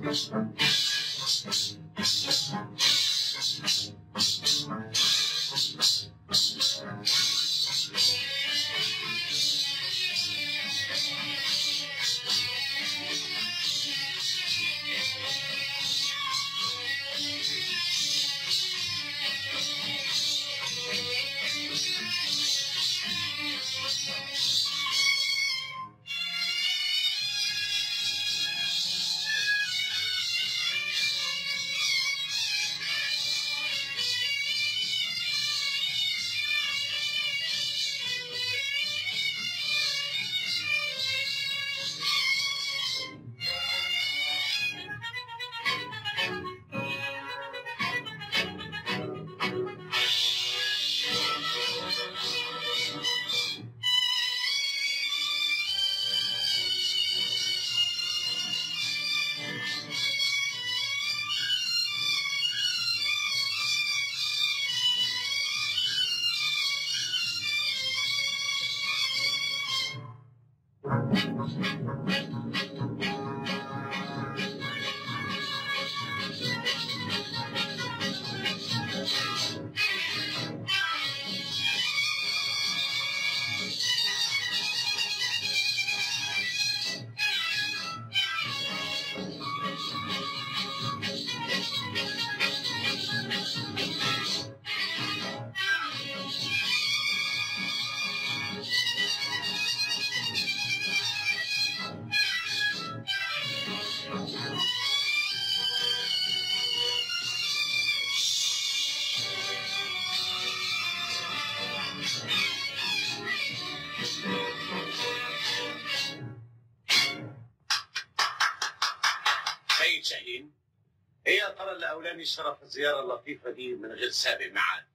سيد شاهين ايه يا ترى اللي اولاني شرف الزياره اللطيفه دي من غير سابق ميعاد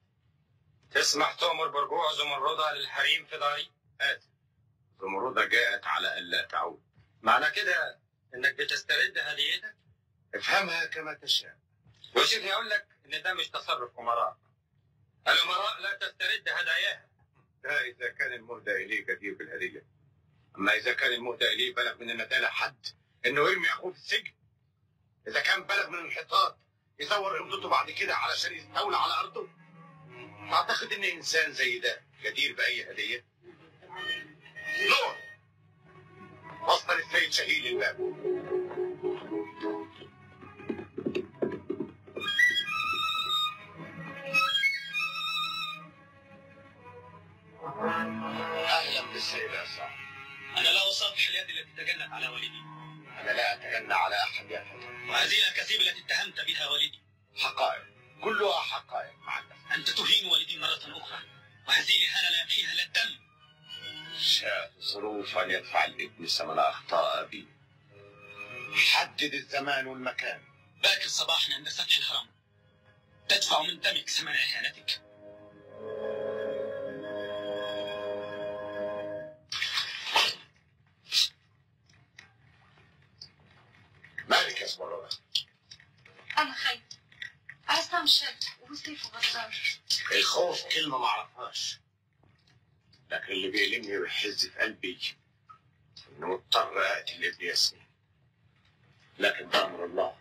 تسمح تؤمر برجوع زمردة للحريم في داري؟ آسف زمردة جاءت على ألا تعود معنى كده انك بتسترد هديتك؟ افهمها كما تشاء وشوفني اقول لك ان ده مش تصرف امراء. الامراء لا تسترد هداياها. ده إذا كان المهدى إليه كثير بالهدية أما إذا كان المهدى إليه بلغ من الندالة حد إنه يرمي أخوه في السجن إذا كان بلغ من الانحطاط يزور إمضته بعد كده علشان يستولى على أرضه تعتقد إن إنسان زي ده جدير بأي هدية؟ نور وصل السيد شهيد الباب أهلا بالسيد يا صاحبي أنا لا أصافح اليد التي تجنت على والدي أنا لا أتجنى على أحد يا فتى وهذه الأكاذيب التي اتهمت بها والدي حقائق كلها حقائق مع الأسف أنت تهين والدي مرة أخرى وهذه الإهانة لا يمحيها إلا الدم شاء الظروف أن يدفع الابن ثمن أخطاء أبيه حدد الزمان والمكان باكر صباحا عند سفح الهرم تدفع من دمك ثمن إهانتك مالك يا اسمرانة أنا خايفة عصام شاب وسيفه غدار الخوف كلمة ما أعرفهاش لكن اللي بيألمني ويحز في قلبي إنه مضطر أقتل ابن ياسمين لكن ده أمر الله